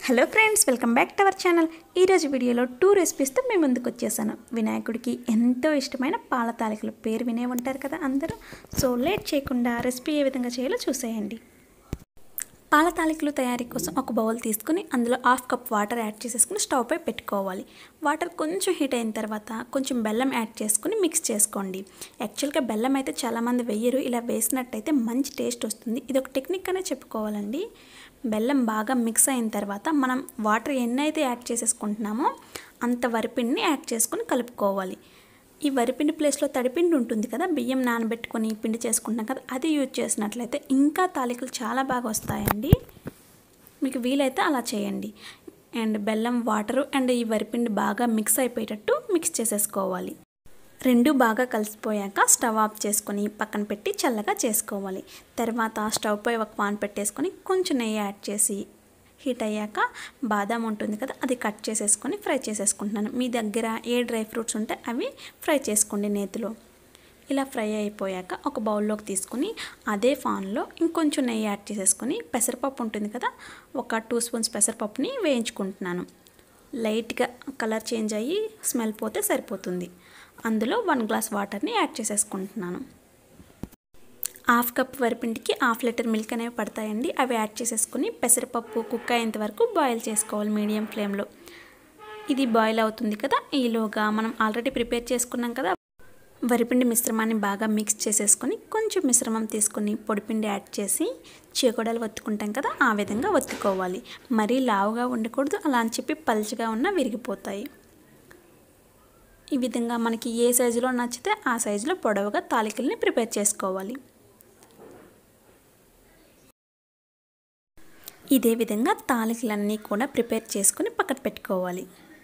hello friends welcome back to our channel ఈరోజు వీడియోలో two రెసిపీస్తో మేము ముందుకు వచ్చేసాను వినాయకుడికి ఎంతో ఇష్టమైన పాల తాలికలు పేరు వినే ఉంటారు కదా అందరూ సో లేట్ చేయకుండా రెసిపీ ఏ విధంగా చేయాలో చూసేయండి పాల తాలికలు తయారీ కోసం ఒక బౌల్ తీసుకుని అందులో హాఫ్ కప్ వాటర్ యాడ్ చేసేసుకుని స్టవ్ పై పెట్టుకోవాలి వాటర్ కొంచెం హీట్ అయిన తర్వాత కొంచెం బెల్లం యాడ్ చేసుకుని మిక్స్ చేసుకోండి యాక్చువల్గా బెల్లం అయితే చాలామంది వెయ్యరు ఇలా వేసినట్టయితే మంచి టేస్ట్ వస్తుంది ఇది ఒక టెక్నిక్ అనే చెప్పుకోవాలండి బెల్లం బాగా మిక్స్ అయిన తర్వాత మనం వాటర్ ఎన్నైతే యాడ్ చేసేసుకుంటున్నామో అంత వరిపిండిని యాడ్ చేసుకుని కలుపుకోవాలి ఈ వరిపిండి ప్లేస్లో తడిపిండి ఉంటుంది కదా బియ్యం నానబెట్టుకొని పిండి చేసుకుంటాం కదా అది యూజ్ చేసినట్లయితే ఇంకా తాలికలు చాలా బాగా వస్తాయండి మీకు వీలైతే అలా చేయండి అండ్ బెల్లం వాటరు అండ్ ఈ వరిపిండి బాగా మిక్స్ అయిపోయేటట్టు మిక్స్ చేసేసుకోవాలి రెండు బాగా కలిసిపోయాక స్టవ్ ఆఫ్ చేసుకొని పక్కన పెట్టి చల్లగా చేసుకోవాలి తర్వాత స్టవ్ పై ఒక పాన్ పెట్టేసుకొని కొంచెం నెయ్యి యాడ్ చేసి హీట్ అయ్యాక బాదాం ఉంటుంది కదా అది కట్ చేసేసుకొని ఫ్రై చేసేసుకుంటున్నాను మీ దగ్గర ఏ డ్రై ఫ్రూట్స్ ఉంటే అవి ఫ్రై చేసుకోండి నేతిలో ఇలా ఫ్రై అయిపోయాక ఒక బౌల్లోకి తీసుకుని అదే ఫాన్లో ఇంకొంచెం నెయ్యి యాడ్ చేసేసుకొని పెసరపప్పు ఉంటుంది కదా ఒక టూ స్పూన్స్ పెసరపప్పుని వేయించుకుంటున్నాను లైట్గా కలర్ చేంజ్ అయ్యి స్మెల్ పోతే సరిపోతుంది అందులో వన్ గ్లాస్ వాటర్ని యాడ్ చేసేసుకుంటున్నాను హాఫ్ కప్ వరిపిండికి హాఫ్ లీటర్ మిల్క్ అనేవి పడతాయండి అవి యాడ్ చేసేసుకుని పెసరపప్పు కుక్ అయ్యేంత వరకు బాయిల్ చేసుకోవాలి మీడియం ఫ్లేమ్లో ఇది బాయిల్ అవుతుంది కదా ఈలోగా మనం ఆల్రెడీ ప్రిపేర్ చేసుకున్నాం కదా వరిపిండి మిశ్రమాన్ని బాగా మిక్స్ చేసేసుకొని కొంచెం మిశ్రమం తీసుకొని పొడిపిండి యాడ్ చేసి చీకొడలు ఒత్తుకుంటాం కదా ఆ విధంగా ఒత్తుకోవాలి మరీ లావుగా ఉండకూడదు అలా అని చెప్పి పల్చగా ఉన్న విరిగిపోతాయి ఈ విధంగా మనకి ఏ సైజులో నచ్చితే ఆ సైజులో పొడవుగా తాలికల్ని ప్రిపేర్ చేసుకోవాలి ఇదే విధంగా తాలికలన్నీ కూడా ప్రిపేర్ చేసుకుని పక్కన పెట్టుకోవాలి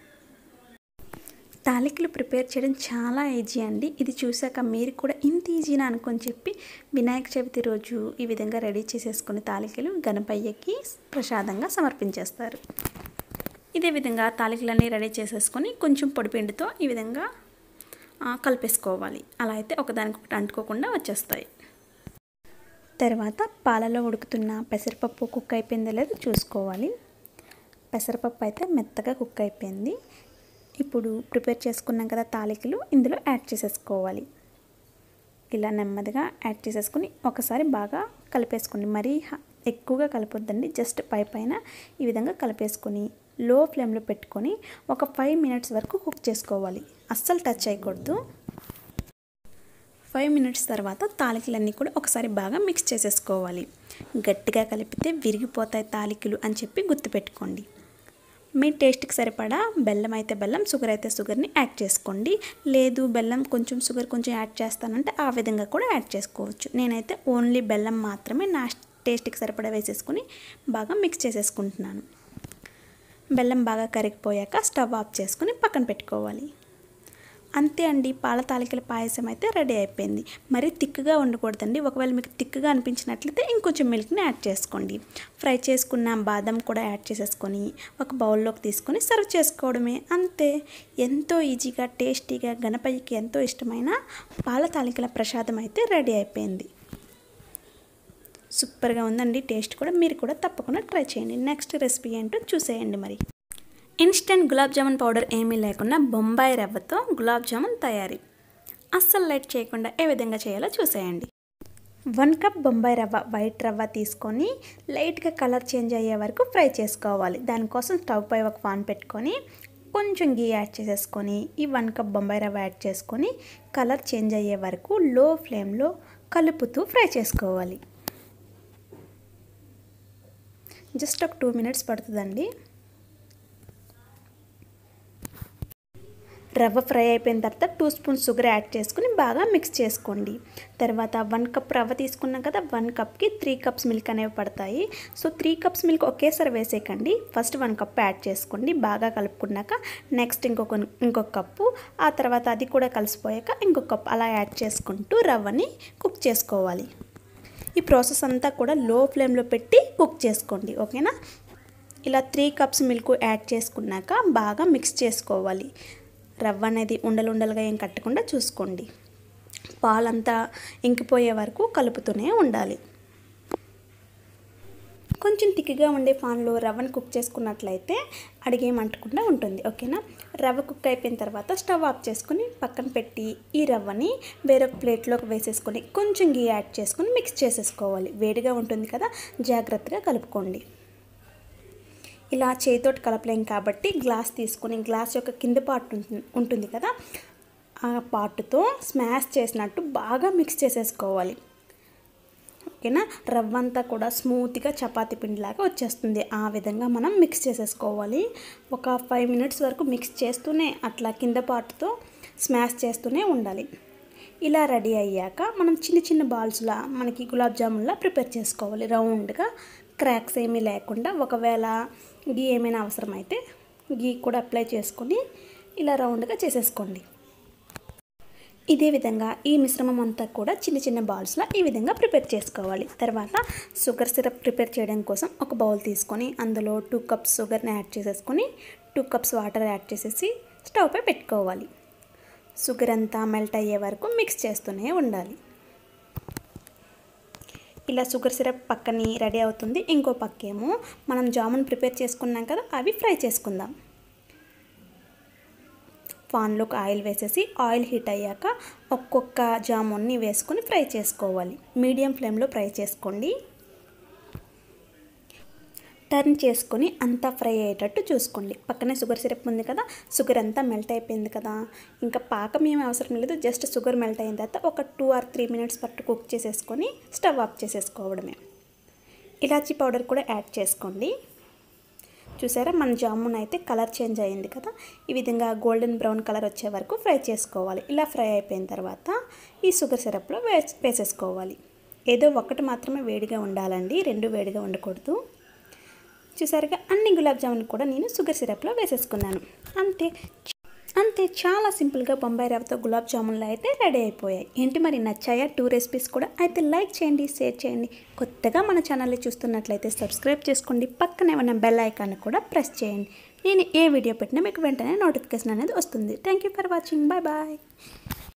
తాలికలు ప్రిపేర్ చేయడం చాలా ఈజీ అండి ఇది చూశాక మీరు కూడా ఇంత ఈజీనా అనుకొని చెప్పి వినాయక చవితి రోజు ఈ విధంగా రెడీ చేసేసుకుని తాలికలు గణపయ్యకి ప్రసాదంగా సమర్పించేస్తారు ఇదే విధంగా తాలికలన్నీ రెడీ చేసేసుకొని కొంచెం పొడిపిండితో ఈ విధంగా కలిపేసుకోవాలి అలా అయితే ఒకదానికొకటి అంటుకోకుండా వచ్చేస్తాయి తర్వాత పాలలో ఉడుకుతున్న పెసరపప్పు కుక్ అయిపోయిందో లేదో చూసుకోవాలి పెసరపప్పు అయితే మెత్తగా కుక్ అయిపోయింది ఇప్పుడు ప్రిపేర్ చేసుకున్నాం కదా తాలికలు ఇందులో యాడ్ చేసేసుకోవాలి ఇలా నెమ్మదిగా యాడ్ చేసేసుకుని ఒకసారి బాగా కలిపేసుకోండి మరీ ఎక్కువగా కలపొద్దండి జస్ట్ పై పైన ఈ విధంగా కలిపేసుకొని లో ఫ్లేమ్లో పెట్టుకొని ఒక ఫైవ్ మినిట్స్ వరకు కుక్ చేసుకోవాలి అస్సలు టచ్ చేయకూడదు ఫైవ్ మినిట్స్ తర్వాత తాలికలన్నీ కూడా ఒకసారి బాగా మిక్స్ చేసేసుకోవాలి గట్టిగా కలిపితే విరిగిపోతాయి తాలికలు అని చెప్పి గుర్తుపెట్టుకోండి మీ టేస్ట్కి సరిపడా బెల్లం అయితే బెల్లం షుగర్ అయితే షుగర్ని యాడ్ చేసుకోండి లేదు బెల్లం కొంచెం షుగర్ కొంచెం యాడ్ చేస్తానంటే ఆ విధంగా కూడా యాడ్ చేసుకోవచ్చు నేనైతే ఓన్లీ బెల్లం మాత్రమే నా టేస్ట్కి సరిపడా వేసేసుకుని బాగా మిక్స్ చేసేసుకుంటున్నాను బెల్లం బాగా కరిగిపోయాక స్టవ్ ఆఫ్ చేసుకుని పక్కన పెట్టుకోవాలి అంతే అండి పాల తాలికల పాయసం అయితే రెడీ అయిపోయింది మరీ తిక్కుగా ఉండకూడదండి ఒకవేళ మీకు తిక్కుగా అనిపించినట్లయితే ఇంకొంచెం మిల్క్ని యాడ్ చేసుకోండి ఫ్రై చేసుకున్న బాదం కూడా యాడ్ చేసేసుకొని ఒక బౌల్లోకి తీసుకొని సర్వ్ చేసుకోవడమే అంతే ఎంతో ఈజీగా టేస్టీగా గణపతికి ఎంతో ఇష్టమైన పాల తాలికల ప్రసాదం అయితే రెడీ అయిపోయింది సూపర్గా ఉందండి టేస్ట్ కూడా మీరు కూడా తప్పకుండా ట్రై చేయండి నెక్స్ట్ రెసిపీ ఏంటో చూసేయండి మరి ఇన్స్టెంట్ గులాబ్ జామున్ పౌడర్ ఏమీ లేకుండా బొంబాయి రవ్వతో గులాబ్ జామున్ తయారీ అస్సలు లైట్ చేయకుండా ఏ విధంగా చేయాలో చూసేయండి వన్ కప్ బొంబాయి రవ్వ వైట్ రవ్వ తీసుకొని లైట్గా కలర్ చేంజ్ అయ్యే వరకు ఫ్రై చేసుకోవాలి దానికోసం స్టవ్ పై ఒక పాన్ పెట్టుకొని కొంచెం గీ యాడ్ చేసేసుకొని ఈ వన్ కప్ బొంబాయి రవ్వ యాడ్ చేసుకొని కలర్ చేంజ్ అయ్యే వరకు లో ఫ్లేమ్లో కలుపుతూ ఫ్రై చేసుకోవాలి జస్ట్ ఒక టూ మినిట్స్ పడుతుందండి రవ్వ ఫ్రై అయిపోయిన తర్వాత టూ స్పూన్స్ షుగర్ యాడ్ చేసుకుని బాగా మిక్స్ చేసుకోండి తర్వాత వన్ కప్ రవ్వ తీసుకున్నాం కదా వన్ కప్కి త్రీ కప్స్ మిల్క్ అనేవి పడతాయి సో త్రీ కప్స్ మిల్క్ ఒకేసారి వేసేయకండి ఫస్ట్ వన్ కప్ యాడ్ చేసుకోండి బాగా కలుపుకున్నాక నెక్స్ట్ ఇంకొక ఇంకొక కప్పు ఆ తర్వాత అది కూడా కలిసిపోయాక ఇంకొక కప్ అలా యాడ్ చేసుకుంటూ రవ్వని కుక్ చేసుకోవాలి ఈ ప్రాసెస్ అంతా కూడా లో ఫ్లేమ్లో పెట్టి కుక్ చేసుకోండి ఓకేనా ఇలా త్రీ కప్స్ మిల్క్ యాడ్ చేసుకున్నాక బాగా మిక్స్ చేసుకోవాలి రవ్వ అనేది ఉండలు ఉండలుగా ఏం కట్టకుండా చూసుకోండి పాలంతా ఇంకిపోయే వరకు కలుపుతూనే ఉండాలి కొంచెం తిక్కిగా ఉండే పాన్లో రవ్వను కుక్ చేసుకున్నట్లయితే అడిగేమంటకుండా ఉంటుంది ఓకేనా రవ్వ కుక్ అయిపోయిన తర్వాత స్టవ్ ఆఫ్ చేసుకుని పక్కన పెట్టి ఈ రవ్వని వేరొక ప్లేట్లోకి వేసేసుకొని కొంచెం గీ యాడ్ చేసుకొని మిక్స్ చేసేసుకోవాలి వేడిగా ఉంటుంది కదా జాగ్రత్తగా కలుపుకోండి ఇలా చేతితోటి కలపలేం కాబట్టి గ్లాస్ తీసుకొని గ్లాస్ యొక్క కింద పార్ట్ ఉంటుంది ఉంటుంది కదా ఆ పార్ట్తో స్మాష్ చేసినట్టు బాగా మిక్స్ చేసేసుకోవాలి ఓకేనా రవ్వ అంతా కూడా స్మూత్గా చపాతీ పిండిలాగా వచ్చేస్తుంది ఆ విధంగా మనం మిక్స్ చేసేసుకోవాలి ఒక ఫైవ్ మినిట్స్ వరకు మిక్స్ చేస్తూనే అట్లా కింద పార్ట్తో స్మాష్ చేస్తూనే ఉండాలి ఇలా రెడీ అయ్యాక మనం చిన్న చిన్న బాల్స్లా మనకి గులాబ్ జామున్లా ప్రిపేర్ చేసుకోవాలి రౌండ్గా క్రాక్స్ ఏమీ లేకుండా ఒకవేళ గీ ఏమైనా అవసరమైతే గీ కూడా అప్లై చేసుకొని ఇలా రౌండ్గా చేసేసుకోండి ఇదే విధంగా ఈ మిశ్రమం అంతా కూడా చిన్న చిన్న బాల్స్లా ఈ విధంగా ప్రిపేర్ చేసుకోవాలి తర్వాత షుగర్ సిరప్ ప్రిపేర్ చేయడం కోసం ఒక బౌల్ తీసుకొని అందులో టూ కప్స్ షుగర్ని యాడ్ చేసేసుకొని టూ కప్స్ వాటర్ యాడ్ చేసేసి స్టవ్ పై పెట్టుకోవాలి షుగర్ అంతా మెల్ట్ అయ్యే వరకు మిక్స్ చేస్తూనే ఉండాలి ఇలా షుగర్ సిరప్ పక్కని రెడీ అవుతుంది ఇంకో పక్కేమో మనం జామున్ ప్రిపేర్ చేసుకున్నాం కదా అవి ఫ్రై చేసుకుందాం పాన్లోకి ఆయిల్ వేసేసి ఆయిల్ హీట్ అయ్యాక ఒక్కొక్క జామున్ని వేసుకొని ఫ్రై చేసుకోవాలి మీడియం ఫ్లేమ్లో ఫ్రై చేసుకోండి టర్న్ చేసుకొని అంతా ఫ్రై అయ్యేటట్టు చూసుకోండి పక్కనే షుగర్ సిరప్ ఉంది కదా షుగర్ అంతా మెల్ట్ అయిపోయింది కదా ఇంకా పాకం ఏమీ అవసరం లేదు జస్ట్ షుగర్ మెల్ట్ అయిన తర్వాత ఒక టూ ఆర్ త్రీ మినిట్స్ పట్టు కుక్ చేసేసుకొని స్టవ్ ఆఫ్ చేసేసుకోవడమే ఇలాచీ పౌడర్ కూడా యాడ్ చేసుకోండి చూసారా మన జామున్ అయితే కలర్ చేంజ్ అయ్యింది కదా ఈ విధంగా గోల్డెన్ బ్రౌన్ కలర్ వచ్చే వరకు ఫ్రై చేసుకోవాలి ఇలా ఫ్రై అయిపోయిన తర్వాత ఈ షుగర్ సిరప్లో వే వేసేసుకోవాలి ఏదో ఒకటి మాత్రమే వేడిగా ఉండాలండి రెండు వేడిగా ఉండకూడదు చూసారుగా అన్ని గులాబ్ జామున్ కూడా నేను షుగర్ సిరప్లో వేసేసుకున్నాను అంతే అంతే చాలా సింపుల్గా బొంబాయి రవ్వతో గులాబ్ జామున్లు అయితే రెడీ అయిపోయాయి ఏంటి మరి నచ్చాయా టూ రెసిపీస్ కూడా అయితే లైక్ చేయండి షేర్ చేయండి కొత్తగా మన ఛానల్ని చూస్తున్నట్లయితే సబ్స్క్రైబ్ చేసుకోండి పక్కనే ఉన్న బెల్ ఐకాన్ కూడా ప్రెస్ చేయండి నేను ఏ వీడియో పెట్టినా మీకు వెంటనే నోటిఫికేషన్ అనేది వస్తుంది thank you for watching bye bye